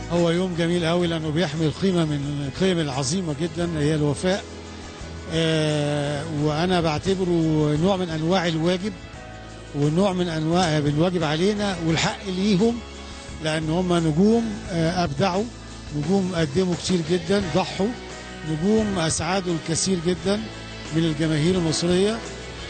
هو يوم جميل قوي لانه بيحمل قيمه من القيم العظيمه جدا هي الوفاء آه، وانا بعتبره نوع من انواع الواجب ونوع من انواع الواجب علينا والحق ليهم لان هم نجوم آه، ابدعوا نجوم قدموا كتير جدا ضحوا نجوم اسعدوا الكثير جدا من الجماهير المصريه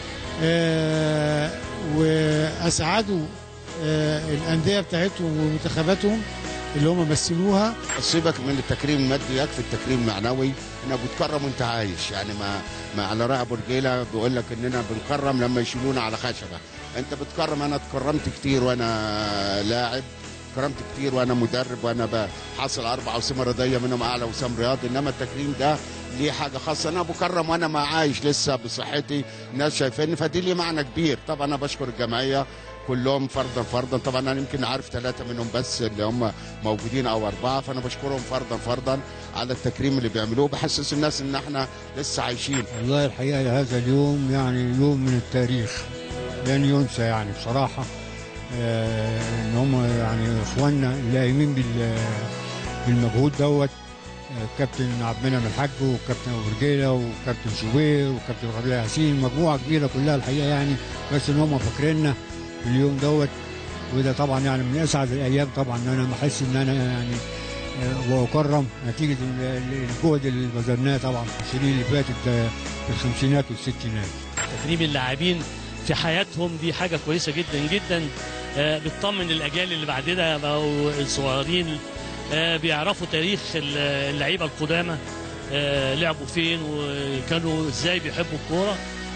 آه، واسعدوا آه، الانديه بتاعتهم ومنتخباتهم اللي هم مثلوها سيبك من التكريم المادي يكفي التكريم المعنوي انك بتكرم وانت عايش يعني ما ما على رأي ابو رجيله بيقول لك اننا بنكرم لما يشيلونا على خشبه انت بتكرم انا اتكرمت كتير وانا لاعب كرمت كتير وانا مدرب وانا بحصل اربع وسام رياضيه منهم اعلى وسام رياضي انما التكريم ده ليه حاجه خاصه انا بكرم وانا ما عايش لسه بصحتي الناس شايفاني فدي ليه معنى كبير طبعا انا بشكر الجمعيه كلهم فردا فردا طبعا انا يمكن عارف ثلاثه منهم بس اللي هم موجودين او اربعه فانا بشكرهم فردا فردا على التكريم اللي بيعملوه بحسس الناس ان احنا لسه عايشين والله الحقيقة هذا اليوم يعني يوم من التاريخ لن ينسى يعني بصراحة آه، ان هم يعني اخواننا اللي قايمين بال- بالمجهود دوت آه، كابتن عبد المنعم الحاج وكابتن ابو رجيله وكابتن شوبير وكابتن ربيع ياسين مجموعه كبيره كلها الحقيقه يعني بس ان هم فاكريننا في اليوم دوت وده طبعا يعني من اسعد الايام طبعا ان انا بحس ان انا يعني آه، واكرم نتيجه ال- ال- الجهد اللي بذلناه طبعا في السنين اللي فاتت آه، في الخمسينات والستينات تكريم اللاعبين في حياتهم دي حاجة كويسة جدا جدا آه، بتطمن الأجيال اللي بعدنا أو الصغيرين آه، بيعرفوا تاريخ ال- اللعيبة القدامى آه، لعبوا فين وكانوا ازاي بيحبوا الكورة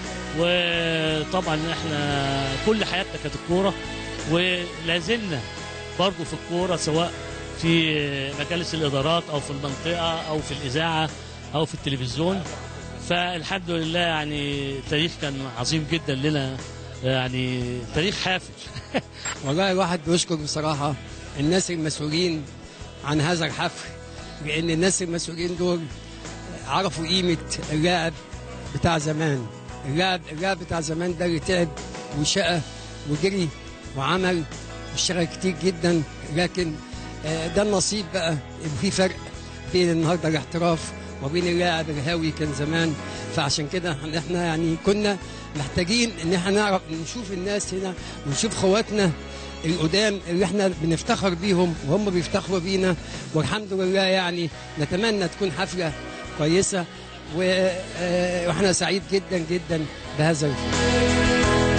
وطبعا احنا كل حياتنا كانت الكورة ولا زلنا برضه في الكورة سواء في مجالس الإدارات أو في المنطقة أو في الإذاعة أو في التلفزيون فالحمد لله يعني تاريخ كان عظيم جدا لنا يعني تاريخ حافل والله الواحد بيشكر بصراحة الناس المسؤولين عن هذا الحفل لأن الناس المسؤولين دول عرفوا قيمة اللاعب بتاع زمان اللاعب اللاعب بتاع زمان ده اللي تعب وشقى وجري وعمل واشتغل كتير جدا لكن آه، ده النصيب بقى في فرق بين النهارده الاحتراف وبين اللاعب الهاوي كان زمان فعشان كده احنا يعني كنا محتاجين ان احنا نعرف نشوف الناس هنا ونشوف خواتنا القدام اللي احنا بنفتخر بيهم وهم بيفتخروا بينا والحمد لله يعني نتمنى تكون حفله كويسه و- آه، واحنا سعيد جدا جدا بهذا الفوز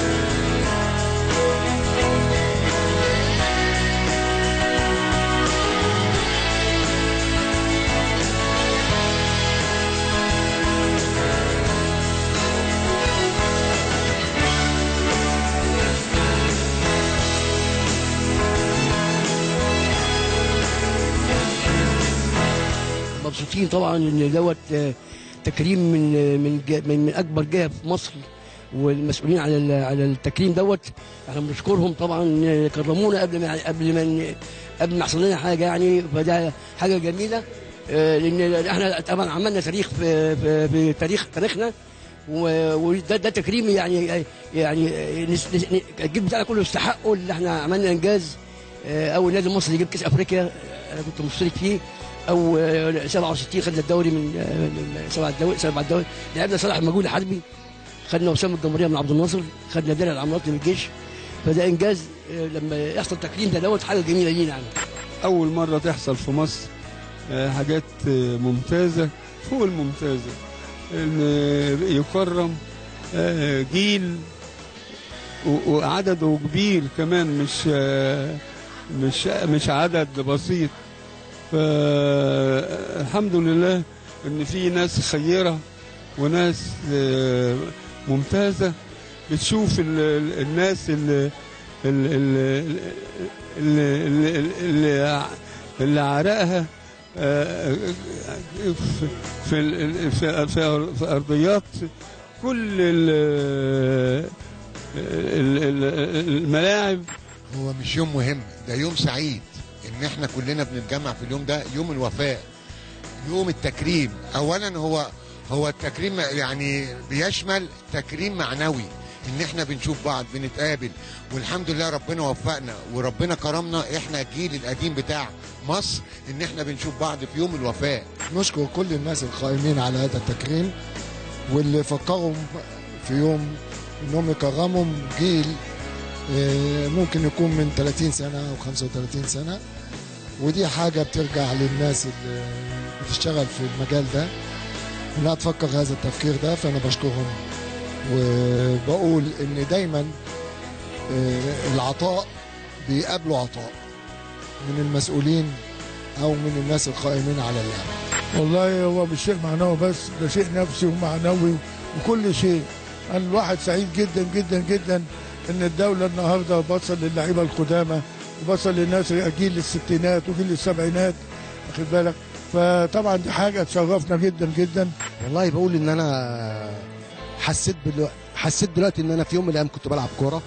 مبسوطين طبعا ان دوت آه، تكريم من آه، من جا- من من اكبر جهه في مصر والمسؤولين على ال- على التكريم دوت احنا بنشكرهم طبعا آه، كرمونا قبل ما قبل ما ن- قبل ما يحصل لنا حاجه يعني فده حاجه جميله آه، لان احنا طبعا عملنا تاريخ في في, في تاريخ تاريخنا و- وده ده تكريم يعني يعني نس- نس- الجيل بتاعنا كله يستحقوا اللي احنا عملنا انجاز آه، اول نادي مصري يجيب كاس افريقيا آه، انا كنت مشترك فيه او آه، 67 خدنا الدوري من آه، من سبع الدوري سبع الدوري لعبنا صلاح المجهول الحربي خدنا وسام الجمهوريه من عبد الناصر خدنا درع العملاق من الجيش فده انجاز آه، لما يحصل تكريم ده دوت حاجه جميله لينا يعني أول مرة تحصل في مصر آه، حاجات آه، ممتازة فوق الممتازة إن يكرم آه، جيل و- وعدده كبير كمان مش آه، مش مش عدد بسيط فالحمد لله ان في ناس خيره وناس آه، ممتازه بتشوف ال- ال- الناس اللي اللي, اللي, اللي, اللي, اللي عرقها آه، في في ال- في, في, في ارضيات كل ال- ال- ال- الملاعب هو مش يوم مهم ده يوم سعيد ان احنا كلنا بنتجمع في اليوم ده يوم الوفاء يوم التكريم اولا هو هو التكريم يعني بيشمل تكريم معنوي ان احنا بنشوف بعض بنتقابل والحمد لله ربنا وفقنا وربنا كرمنا احنا الجيل القديم بتاع مصر ان احنا بنشوف بعض في يوم الوفاه نشكر كل الناس القائمين على هذا التكريم واللي فكروا في يوم انهم يكرموا جيل آه، ممكن يكون من 30 سنه او 35 سنه ودي حاجه بترجع للناس اللي بتشتغل في المجال ده انها تفكر هذا التفكير ده فانا بشكرهم وبقول ان دايما آه، العطاء بيقابله عطاء من المسؤولين او من الناس القائمين على اللعبه والله هو مش شيء معنوي بس ده شيء نفسي ومعنوي وكل شيء أنا الواحد سعيد جدا جدا جدا ان الدولة النهاردة بصل للعيبة القدامى وبصل للناس جيل الستينات وجيل السبعينات واخد بالك فطبعا دي حاجة تشرفنا جدا جدا والله بقول ان انا حسيت بلو... حسيت دلوقتي ان انا في يوم من الايام كنت بلعب كوره